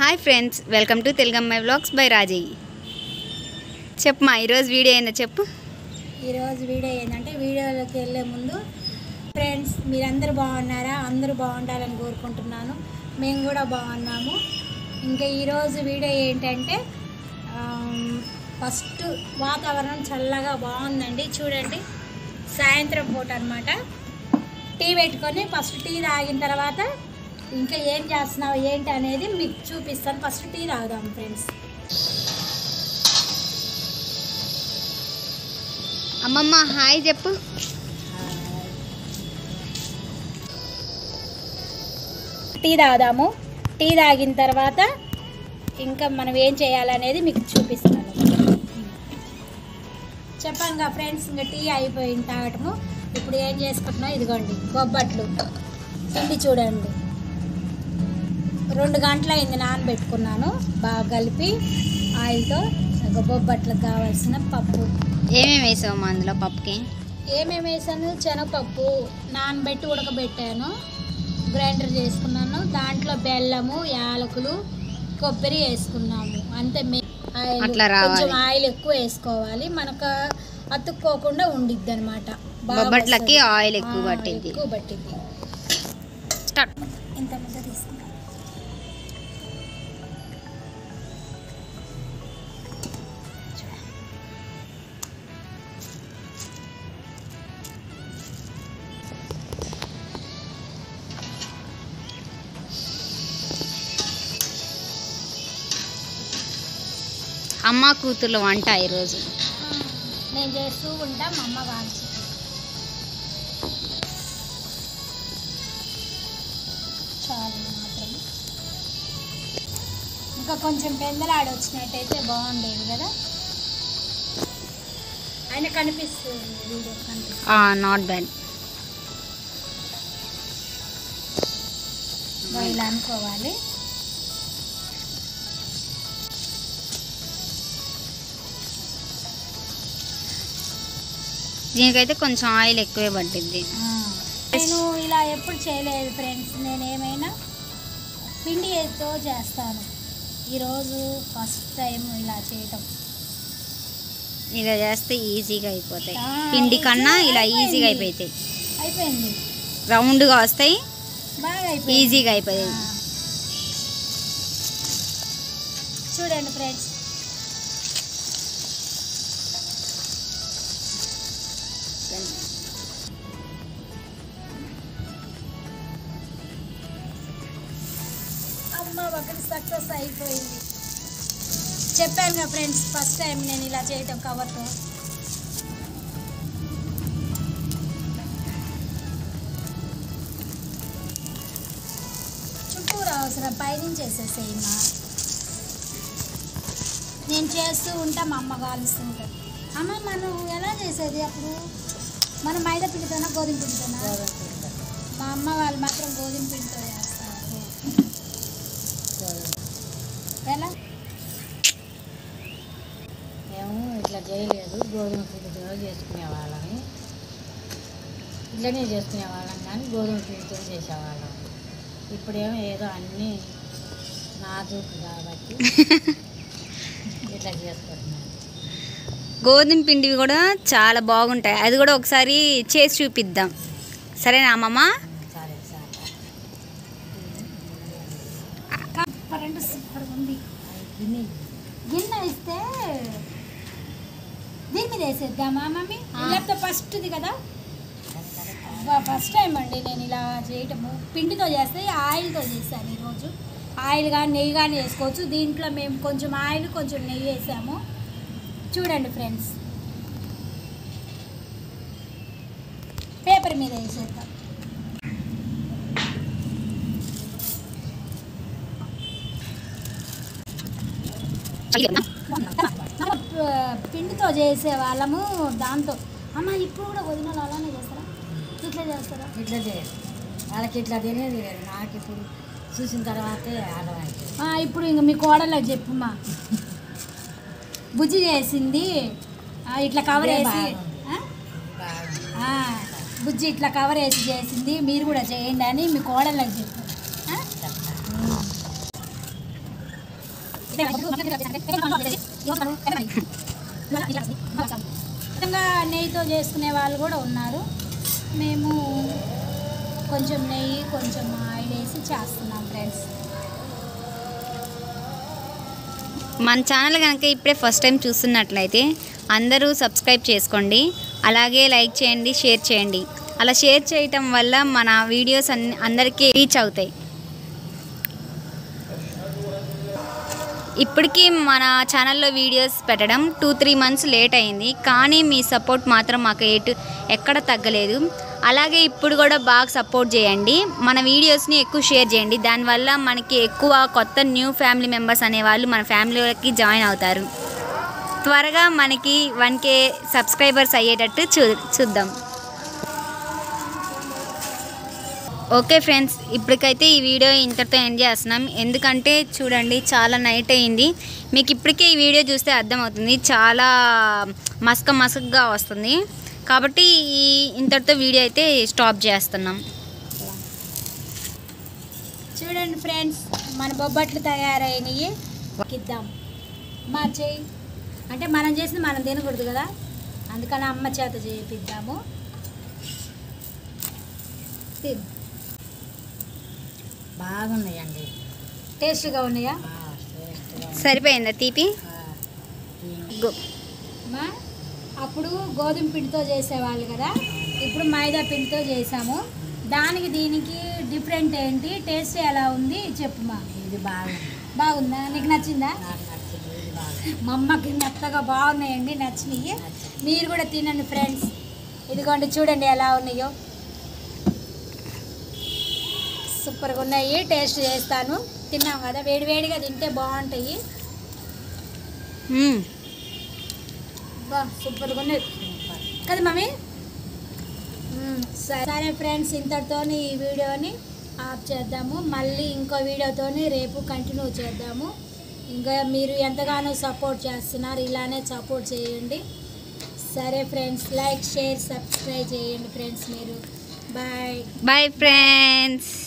Hi friends welcome to Telugammayi vlogs by Rajayya చెప్పమా ఈరోజు video ఏందో చెప్పు ఈరోజు వీడియో ఏంటంటే వీడియోలోకి వెళ్ళే ముందు ఫ్రెండ్స్ మీరందరూ బాగున్నారా అందరూ బాగుండాలని కోరుకుంటున్నాను మేము కూడా బాగున్నాము ఇంకా ఈరోజు వీడియో ఏంటంటే ఆమ్, ఫస్ట్ వాతావరణం చల్లగా బాగుందండి చూడండి సాయంత్రం పూట అనమాట టీ పెట్టుకొని ఫస్ట్ టీ తాగిన తర్వాత ఇంకా ఏం చేస్తున్నావు ఏంటి అనేది మీకు చూపిస్తాను ఫస్ట్ టీ తాగుదాం ఫ్రెండ్స్ అమ్మమ్మ హాయ్ చెప్పు టీ తాగుదాము టీ తాగిన తర్వాత ఇంకా మనం ఏం చేయాలనేది మీకు చూపిస్తాను చెప్పంగా ఫ్రెండ్స్ ఇంకా టీ అయిపోయింది తాగటము ఇప్పుడు ఏం చేసుకుంటున్నాం ఇదిగోండి బొబ్బట్లు పిండి చూడండి రెండు గంటలు అయింది నానబెట్టుకున్నాను బాగా కలిపి ఆయిల్తో ఇంకా బొబ్బట్లకు కావాల్సిన పప్పు ఏమేమి వేసావమ్మా అందులో పప్పుకి ఏమేమి వేసాను శనగపప్పు నానబెట్టి ఉడకబెట్టాను గ్రైండర్ చేసుకున్నాను దాంట్లో బెల్లము యాలకులు కొబ్బరి వేసుకున్నాము అంతే మే- ఆయిల్ అట్లా రావాలి. కొంచెం ఆయిల్ ఎక్కువ వేసుకోవాలి మనకు అతుక్కోకుండా ఉండిద్ది అనమాట బొబ్బట్లకి ఆయిల్ ఎక్కువ పట్టింది ఎక్కువ పట్టింది స్టార్ట్ ఇంత ముద్ద తీసుకున్నాను అమ్మ కూతుర్ల వంట ఈరోజు నేను చేస్తూ ఉంటా మా అమ్మ కాల్చి చాలు మాత్రం ఇంకా కొంచెం పెందలాడి వచ్చినట్టయితే బాగుండేది కదా ఆయన కనిపిస్తుంది వీడియో కనిపిస్తుంది నాట్ బ్యాడ్ ఇదిగో ఇలా అనుకోవాలి దీనికైతే కొంచెం ఆయిల్ ఎక్కువే పట్టింది నేను ఇలా ఎప్పుడు చేయలేదు ఫ్రెండ్స్ నేను ఏమైనా పిండితో చేస్తాను ఈరోజు ఫస్ట్ టైం ఇలా చేయటం ఇలా చేస్తే ఈజీగా అయిపోతాయి ఆ, పిండి కన్నా easy ఇలా అయిపోయింది. ఈజీగా అయిపోతాయి అయిపోయింది రౌండ్గా వస్తాయి బాగా అయిపోయింది ఈజీగా అయిపోతాయి ఆ. చూడండి ఫ్రెండ్స్ అమ్మ ఒకటి సక్సెస్ అయిపోయింది చెప్పాను కదా ఫ్రెండ్స్ ఫస్ట్ టైం నేను ఇలా చేయటం కవర్తో చుట్టూరు అవసరం పైనుంచి వేసేసేయమ్మా నేను చేస్తూ ఉంటా మా అమ్మ కాలుస్తూ ఉంటుంది అమ్మ మనం ఎలా చేసేది అప్పుడు మనం మైదా పిండితోనా గోధుమ పిండితోనా మా అమ్మ వాళ్ళు మాత్రం గోధుమ పిండితో చేస్తారు ఎలా మేము ఇట్లా చేయలేదు గోధుమ పిండితో చేసుకునే వాళ్ళని ఇట్లనే చేసుకునే వాళ్ళం కానీ గోధుమ పిండితో చేసేవాళ్ళం ఇప్పుడేమో ఏదో అన్నీ నాజూకు కాబట్టి ఇట్లా చేసుకుంటున్నాను గోధుమ పిండివి కూడా చాలా బాగుంటాయి అది కూడా ఒకసారి చేసి చూపిద్దాం సరేనా అమ్మమ్మ సరే సరే కరెంట్ సూపర్ ఉంది తిని గిన్నె ఇస్తే దీని మీద వేసేద్దామా మమ్మీ లేకపోతే ఫస్ట్ది కదా ఫస్ట్ టైం అండి నేను ఇలా చేయటము పిండితో చేస్తే ఆయిల్తో చేశాను ఈరోజు ఆయిల్ కానీ నెయ్యి కానీ వేసుకోవచ్చు దీంట్లో మేము కొంచెం ఆయిల్ కొంచెం నెయ్యి వేసాము చూడండి ఫ్రెండ్స్ పేపర్ మీద వేసేద్దాం పిండితో చేసే వాళ్ళము దాంతో అమ్మ ఇప్పుడు కూడా వదిన అలానే చేస్తారా ఇట్లా చేస్తారా ఇట్లా చేయదు వాళ్ళకి ఇట్లా తినేది లేదు నాకు ఇప్పుడు చూసిన తర్వాతే అర్థమైంది ఆ, ఇప్పుడు ఇంక మీ కోడలకు చెప్పుమా బుజ్జి చేసింది ఆ, ఇట్లా కవర్ ఇదే వేసి బాగుంది. ఆ? బాగుంది ఆ, బుజ్జి ఇట్లా కవర్ వేసి చేసింది మీరు కూడా చేయండి అని మీ కోడలకు చెప్పు ఆ? విధంగా నెయ్యితో చేసుకునే వాళ్ళు కూడా ఉన్నారు మేము కొంచెం నెయ్యి కొంచెం ఆయిల్ వేసి చేస్తున్నాం ఫ్రెండ్స్ మన ఛానల్ కనుక ఇప్పుడే ఫస్ట్ టైం చూస్తున్నట్లయితే అందరూ సబ్స్క్రైబ్ చేసుకోండి అలాగే లైక్ చేయండి షేర్ చేయండి అలా షేర్ చేయటం వల్ల మన వీడియోస్ అన్ని అందరికీ రీచ్ అవుతాయి ఇప్పటికీ మన ఛానల్లో వీడియోస్ పెట్టడం టూ త్రీ మంత్స్ లేట్ అయింది కానీ మీ సపోర్ట్ మాత్రం మాకు ఎటు ఎక్కడ తగ్గలేదు అలాగే ఇప్పుడు కూడా బాగా సపోర్ట్ చేయండి మన వీడియోస్ని ఎక్కువ షేర్ చేయండి దానివల్ల మనకి ఎక్కువ కొత్త న్యూ ఫ్యామిలీ మెంబర్స్ అనేవాళ్ళు మన ఫ్యామిలీలోకి జాయిన్ అవుతారు త్వరగా మనకి వన్ కే సబ్స్క్రైబర్స్ అయ్యేటట్టు చూ చూద్దాం ఓకే ఫ్రెండ్స్ ఇప్పటికైతే ఈ వీడియో ఇంతటితో ఎండ్ చేస్తున్నాం ఎందుకంటే చూడండి చాలా నైట్ అయింది మీకు ఇప్పటికే ఈ వీడియో చూస్తే అర్థమవుతుంది చాలా మసక మసకగా వస్తుంది కాబట్టి ఈ ఇంతటితో వీడియో అయితే స్టాప్ చేస్తున్నాం చూడండి ఫ్రెండ్స్ మన బొబ్బట్లు తయారైనవి ఇద్దాం మా చేయి అంటే మనం చేసింది మనం తినకూడదు కదా అందుకని అమ్మ చేత చేపిద్దాము తిను బాగున్నాయండి టేస్ట్గా ఉన్నాయా ఆ, టేస్ట్గా ఉంది. సరిపోయిందా తీపి ఆ, ఈ- గో- మా అప్పుడు గోధుమ పిండితో చేసేవాళ్ళు కదా ఇప్పుడు మైదా పిండితో చేసాము దానికి దీనికి డిఫరెంట్ ఏంటి టేస్ట్ ఎలా ఉంది చెప్పు మా ఇది బాగుంది బాగుందా నీకు నచ్చిందా నాకు నచ్చింది ఇది బాగుంది మా అమ్మకి మెత్తగా బాగున్నాయండి నచ్చినాయి మీరు కూడా తినండి ఫ్రెండ్స్ ఇదిగోండి చూడండి ఎలా ఉన్నాయో సూపర్గా ఉన్నాయి టేస్ట్ చేస్తాను తిన్నాం కదా వేడివేడిగా తింటే బాగుంటాయి మ్మ్. బా సూపర్గా ఉన్నాయి కదా మమ్మీ మ్మ్. సరే సరే ఫ్రెండ్స్ ఇంతటితోని ఈ వీడియోని ఆఫ్ చేద్దాము మళ్ళీ ఇంకో వీడియోతోని రేపు కంటిన్యూ చేద్దాము ఇంకా మీరు ఎంతగానో సపోర్ట్ చేస్తున్నారు ఇలానే సపోర్ట్ చేయండి సరే ఫ్రెండ్స్ లైక్ షేర్ సబ్స్క్రైబ్ చేయండి ఫ్రెండ్స్ మీరు బాయ్ బాయ్ ఫ్రెండ్స్